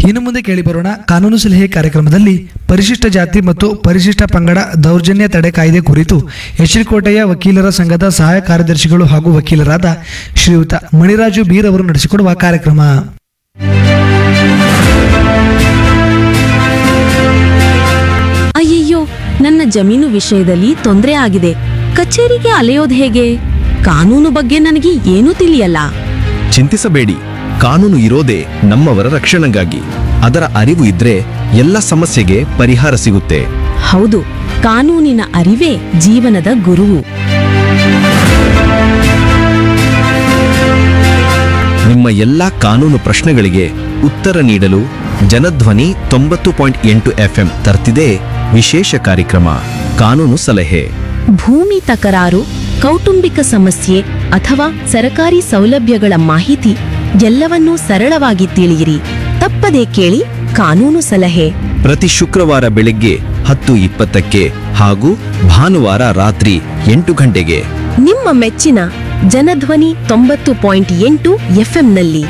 ಇನ್ನು ಮುಂದೆ ಕೇಳಿಬರೋಣ ಕಾನೂನು ಸಲಹೆ ಕಾರ್ಯಕ್ರಮದಲ್ಲಿ ಪರಿಶಿಷ್ಟ ಜಾತಿ ಮತ್ತು ಪರಿಶಿಷ್ಟ ಪಂಗಡ ದೌರ್ಜನ್ಯ ತಡೆ ಕಾಯ್ದೆ ಕುರಿತು ಎಚ್ಚರಿಕೋಟೆಯ ವಕೀಲರ ಸಂಘದ ಸಹಾಯ ಕಾರ್ಯದರ್ಶಿಗಳು ಹಾಗೂ ವಕೀಲರಾದ ಶ್ರೀಯುತ ಮಣಿರಾಜು ಬೀರ್ ಅವರು ನಡೆಸಿಕೊಡುವ ಕಾರ್ಯಕ್ರಮ ಅಯ್ಯಯ್ಯೋ ನನ್ನ ಜಮೀನು ವಿಷಯದಲ್ಲಿ ತೊಂದರೆ ಆಗಿದೆ ಕಚೇರಿಗೆ ಅಲೆಯೋದು ಹೇಗೆ ಕಾನೂನು ಬಗ್ಗೆ ನನಗೆ ಏನೂ ತಿಳಿಯಲ್ಲ ಚಿಂತಿಸಬೇಡಿ ಕಾನೂನು ಇರೋದೇ ನಮ್ಮವರ ರಕ್ಷಣೆಗಾಗಿ ಅದರ ಅರಿವು ಇದ್ರೆ ಎಲ್ಲ ಸಮಸ್ಯೆಗೆ ಪರಿಹಾರ ಸಿಗುತ್ತೆ ಹೌದು ಕಾನೂನಿನ ಅರಿವೇ ಜೀವನದ ಗುರುವು ನಿಮ್ಮ ಎಲ್ಲ ಕಾನೂನು ಪ್ರಶ್ನೆಗಳಿಗೆ ಉತ್ತರ ನೀಡಲು ಜನಧ್ವನಿ ತೊಂಬತ್ತು ಪಾಯಿಂಟ್ ಎಂಟು ಎಫ್ಎಂ ತರ್ತಿದೆ ವಿಶೇಷ ಕಾರ್ಯಕ್ರಮ ಕಾನೂನು ಸಲಹೆ ಭೂಮಿ ತಕರಾರು ಕೌಟುಂಬಿಕ ಸಮಸ್ಯೆ ಅಥವಾ ಸರಕಾರಿ ಸೌಲಭ್ಯಗಳ ಮಾಹಿತಿ ಎಲ್ಲವನ್ನೂ ಸರಳವಾಗಿ ತಿಳಿಯಿರಿ ತಪ್ಪದೇ ಕೇಳಿ ಕಾನೂನು ಸಲಹೆ ಪ್ರತಿ ಶುಕ್ರವಾರ ಬೆಳಗ್ಗೆ ಹತ್ತು ಇಪ್ಪತ್ತಕ್ಕೆ ಹಾಗೂ ಭಾನುವಾರ ರಾತ್ರಿ ಎಂಟು ಗಂಟೆಗೆ ನಿಮ್ಮ ಮೆಚ್ಚಿನ ಜನಧ್ವನಿ ತೊಂಬತ್ತು ಪಾಯಿಂಟ್ ಎಂಟು ಎಫ್ಎಂನಲ್ಲಿ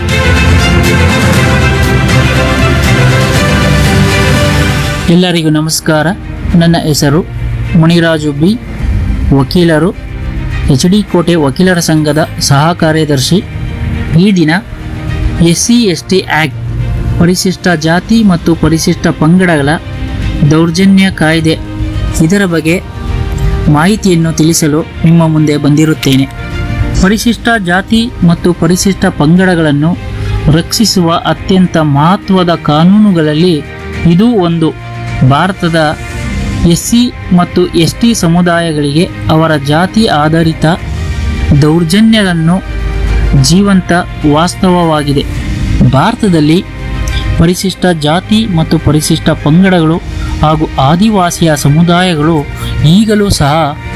ಎಲ್ಲರಿಗೂ ನಮಸ್ಕಾರ ನನ್ನ ಹೆಸರು ಮುನಿರಾಜು ಬಿ ವಕೀಲರು ಎಚ್ ಡಿ ಕೋಟೆ ವಕೀಲರ ಸಂಘದ ಸಹ ಕಾರ್ಯದರ್ಶಿ ಈ ದಿನ S C S T act ಪರಿಶಿಷ್ಟ ಜಾತಿ ಮತ್ತು ಪರಿಶಿಷ್ಟ ಪಂಗಡಗಳ ದೌರ್ಜನ್ಯ ಕಾಯ್ದೆ ಇದರ ಬಗ್ಗೆ ಮಾಹಿತಿಯನ್ನು ತಿಳಿಸಲು ನಿಮ್ಮ ಮುಂದೆ ಬಂದಿರುತ್ತೇನೆ ಪರಿಶಿಷ್ಟ ಜಾತಿ ಮತ್ತು ಪರಿಶಿಷ್ಟ ಪಂಗಡಗಳನ್ನು ರಕ್ಷಿಸುವ ಅತ್ಯಂತ ಮಹತ್ವದ ಕಾನೂನುಗಳಲ್ಲಿ ಇದು ಒಂದು ಭಾರತದ ಎಸ್ ಸಿ ಮತ್ತು ಎಸ್ ಟಿ ಸಮುದಾಯಗಳಿಗೆ ಅವರ ಜಾತಿ ಆಧಾರಿತ ದೌರ್ಜನ್ಯವನ್ನು ಜೀವಂತ ವಾಸ್ತವವಾಗಿದೆ ಭಾರತದಲ್ಲಿ ಪರಿಶಿಷ್ಟ ಜಾತಿ ಮತ್ತು ಪರಿಶಿಷ್ಟ ಪಂಗಡಗಳು ಹಾಗೂ ಆದಿವಾಸಿಯ ಸಮುದಾಯಗಳು ಈಗಲೂ ಸಹ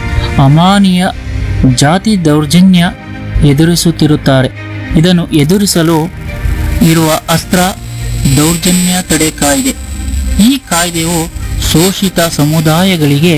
ಅಮಾನೀಯ ಜಾತಿ ದೌರ್ಜನ್ಯ ಎದುರಿಸುತ್ತಿರುತ್ತಾರೆ ಇದನ್ನು ಎದುರಿಸಲು ಇರುವ ಅಸ್ತ್ರ ದೌರ್ಜನ್ಯ ತಡೆ ಕಾಯ್ದೆ ಈ ಕಾಯ್ದೆಯು ಶೋಷಿತ ಸಮುದಾಯಗಳಿಗೆ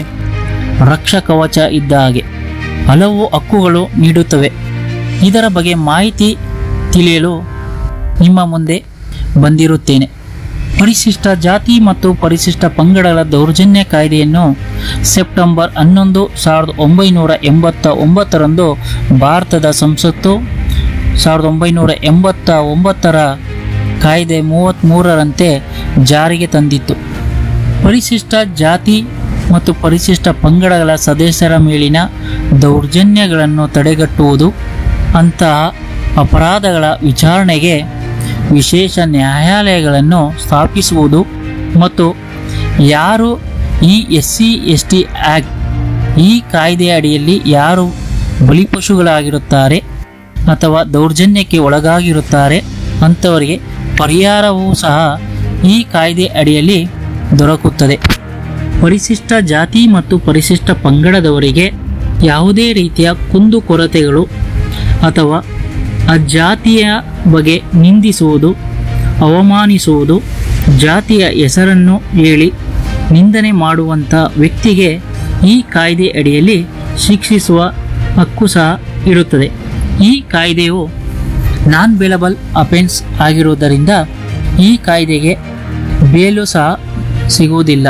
ರಕ್ಷಕವಚ ಇದ್ದ ಹಾಗೆ ಹಲವು ಹಕ್ಕುಗಳು ನೀಡುತ್ತವೆ ಇದರ ಬಗ್ಗೆ ಮಾಹಿತಿ ತಿಳಿಯಲು ನಿಮ್ಮ ಮುಂದೆ ಬಂದಿರುತ್ತೇನೆ ಪರಿಶಿಷ್ಟ ಜಾತಿ ಮತ್ತು ಪರಿಶಿಷ್ಟ ಪಂಗಡಗಳ ದೌರ್ಜನ್ಯ ಕಾಯ್ದೆಯನ್ನು ಸೆಪ್ಟೆಂಬರ್ ಹನ್ನೊಂದು ಸಾವಿರದ ಒಂಬೈನೂರ ಎಂಬತ್ತ ಒಂಬತ್ತರಂದು ಭಾರತದ ಸಂಸತ್ತು ಸಾವಿರದ ಒಂಬೈನೂರ ಎಂಬತ್ತ ಒಂಬತ್ತರ ಕಾಯ್ದೆ ಮೂವತ್ತ್ಮೂರರಂತೆ ಜಾರಿಗೆ ತಂದಿತ್ತು ಪರಿಶಿಷ್ಟ ಜಾತಿ ಮತ್ತು ಪರಿಶಿಷ್ಟ ಪಂಗಡಗಳ ಸದಸ್ಯರ ಮೇಲಿನ ದೌರ್ಜನ್ಯಗಳನ್ನು ತಡೆಗಟ್ಟುವುದು ಅಂತಹ ಅಪರಾಧಗಳ ವಿಚಾರಣೆಗೆ ವಿಶೇಷ ನ್ಯಾಯಾಲಯಗಳನ್ನು ಸ್ಥಾಪಿಸುವುದು ಮತ್ತು ಯಾರು ಈ S C S T act ಈ ಕಾಯ್ದೆಯ ಅಡಿಯಲ್ಲಿ ಯಾರು ಬಲಿಪಶುಗಳಾಗಿರುತ್ತಾರೆ ಅಥವಾ ದೌರ್ಜನ್ಯಕ್ಕೆ ಒಳಗಾಗಿರುತ್ತಾರೆ ಅಂಥವರಿಗೆ ಪರಿಹಾರವೂ ಸಹ ಈ ಕಾಯ್ದೆ ಅಡಿಯಲ್ಲಿ ದೊರಕುತ್ತದೆ ಪರಿಶಿಷ್ಟ ಜಾತಿ ಮತ್ತು ಪರಿಶಿಷ್ಟ ಪಂಗಡದವರಿಗೆ ಯಾವುದೇ ರೀತಿಯ ಕುಂದುಕೊರತೆಗಳು ಅಥವಾ ಆ ಜಾತಿಯ ಬಗ್ಗೆ ನಿಂದಿಸುವುದು ಅವಮಾನಿಸುವುದು ಜಾತಿಯ ಹೆಸರನ್ನು ಹೇಳಿ ನಿಂದನೆ ಮಾಡುವಂಥ ವ್ಯಕ್ತಿಗೆ ಈ ಕಾಯ್ದೆ ಅಡಿಯಲ್ಲಿ ಶಿಕ್ಷಿಸುವ ಹಕ್ಕು ಸಹ ಇರುತ್ತದೆ ಈ ಕಾಯ್ದೆಯು ನಾನ್ ಬೇಲಬಲ್ ಅಫೆನ್ಸ್ ಆಗಿರುವುದರಿಂದ ಈ ಕಾಯ್ದೆಗೆ ಬೇಲು ಸಹ ಸಿಗುವುದಿಲ್ಲ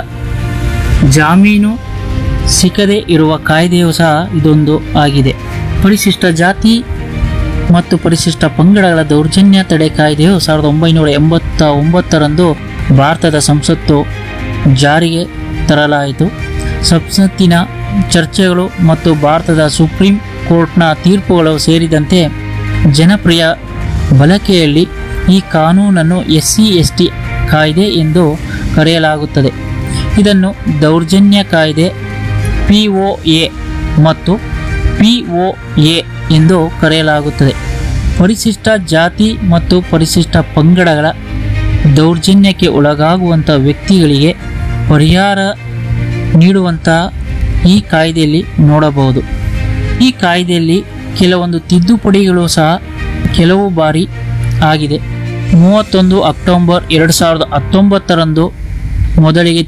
ಜಾಮೀನು ಸಿಕ್ಕದೇ ಇರುವ ಕಾಯ್ದೆಯು ಸಹ ಇದೊಂದು ಆಗಿದೆ ಪರಿಶಿಷ್ಟ ಜಾತಿ ಮತ್ತು ಪರಿಶಿಷ್ಟ ಪಂಗಡಗಳ ದೌರ್ಜನ್ಯ ತಡೆ ಕಾಯ್ದೆಯು ಸಾವಿರದ ಒಂಬೈನೂರ ಎಂಬತ್ತ ಒಂಬತ್ತರಂದು ಭಾರತದ ಸಂಸತ್ತು ಜಾರಿಗೆ ತರಲಾಯಿತು ಸಂಸತ್ತಿನ ಚರ್ಚೆಗಳು ಮತ್ತು ಭಾರತದ ಸುಪ್ರೀಂ ಕೋರ್ಟ್ನ ತೀರ್ಪುಗಳು ಸೇರಿದಂತೆ ಜನಪ್ರಿಯ ಬಳಕೆಯಲ್ಲಿ ಈ ಕಾನೂನನ್ನು ಎಸ್ ಸಿ ಎಸ್ ಟಿ ಕಾಯ್ದೆ ಎಂದು ಕರೆಯಲಾಗುತ್ತದೆ ಇದನ್ನು ದೌರ್ಜನ್ಯ ಕಾಯ್ದೆ ಪಿ ಒ ಎ ಮತ್ತು ಪಿ ಒ ಎ ಎಂದು ಕರೆಯಲಾಗುತ್ತದೆ ಪರಿಶಿಷ್ಟ ಜಾತಿ ಮತ್ತು ಪರಿಶಿಷ್ಟ ಪಂಗಡಗಳ ದೌರ್ಜನ್ಯಕ್ಕೆ ಒಳಗಾಗುವಂಥ ವ್ಯಕ್ತಿಗಳಿಗೆ ಪರಿಹಾರ ನೀಡುವಂತಹ ಈ ಕಾಯ್ದೆಯಲ್ಲಿ ನೋಡಬಹುದು ಈ ಕಾಯ್ದೆಯಲ್ಲಿ ಕೆಲವೊಂದು ತಿದ್ದುಪಡಿಗಳು ಸಹ ಕೆಲವು ಬಾರಿ ಆಗಿದೆ ಮೂವತ್ತೊಂದು ಅಕ್ಟೋಬರ್ ಎರಡು ಸಾವಿರದ ಹತ್ತೊಂಬತ್ತರಂದು ಮೊದಲಿಗೆ